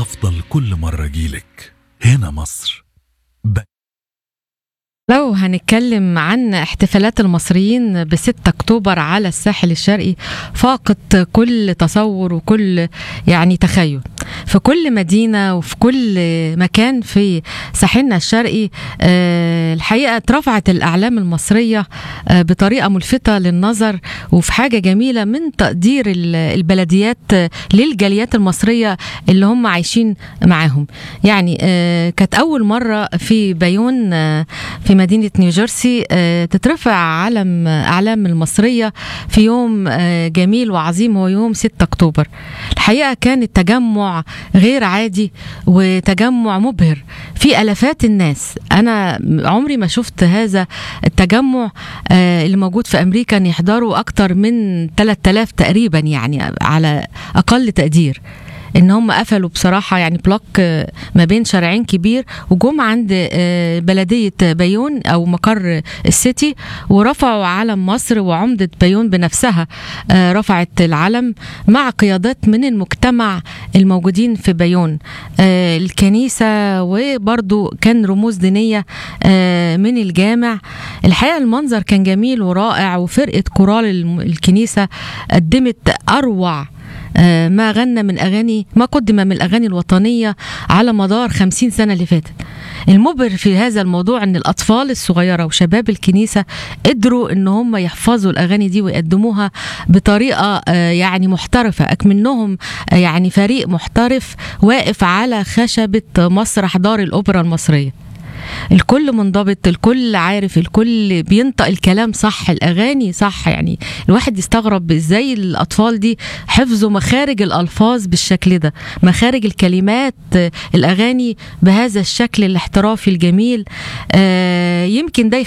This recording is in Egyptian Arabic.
هفضل كل مرة أجيلك هنا مصر ب... لو هنتكلم عن احتفالات المصريين ب 6 اكتوبر على الساحل الشرقي فاقت كل تصور وكل يعني تخيل في كل مدينة وفي كل مكان في ساحلنا الشرقي آه، الحقيقة اترفعت الأعلام المصرية آه، بطريقة ملفتة للنظر وفي حاجة جميلة من تقدير ال- البلديات آه، للجاليات المصرية اللي هم عايشين معاهم يعني آه، كانت أول مرة في بيون آه، في مدينة نيوجيرسي آه، تترفع علم أعلام المصرية في يوم آه، جميل وعظيم هو يوم 6 أكتوبر الحقيقة كان التجمع غير عادي وتجمع مبهر في ألفات الناس أنا عمري ما شفت هذا التجمع آه، اللي موجود في أمريكا أن يحضروا أكتر من 3000 تقريبا يعني على أقل تقدير ان هم قفلوا بصراحه يعني بلوك آه، ما بين شارعين كبير وجم عند آه، بلديه بيون او مقر السيتي ورفعوا علم مصر وعمده بيون بنفسها آه، رفعت العلم مع قيادات من المجتمع الموجودين في بيون آه، الكنيسه وبرضو كان رموز دينيه آه، من الجامع الحقيقه المنظر كان جميل ورائع وفرقه كورال الم- الكنيسه قدمت اروع آه، ما غنى من أغاني ما قدم من الأغاني الوطنية على مدار خمسين سنة اللي فاتت المبهر في هذا الموضوع ان الاطفال الصغيره وشباب الكنيسه قدروا ان هم يحفظوا الاغاني دي ويقدموها بطريقه آه، يعني محترفه اكمنهم آه، يعني فريق محترف واقف على خشبه مسرح دار الاوبرا المصريه الكل منضبط الكل عارف الكل بينطق الكلام صح الاغاني صح يعني الواحد يستغرب ازاي الاطفال دي حفظوا مخارج الالفاظ بالشكل ده مخارج الكلمات آه، الاغاني بهذا الشكل الاحترافي الجميل آه، يمكن ده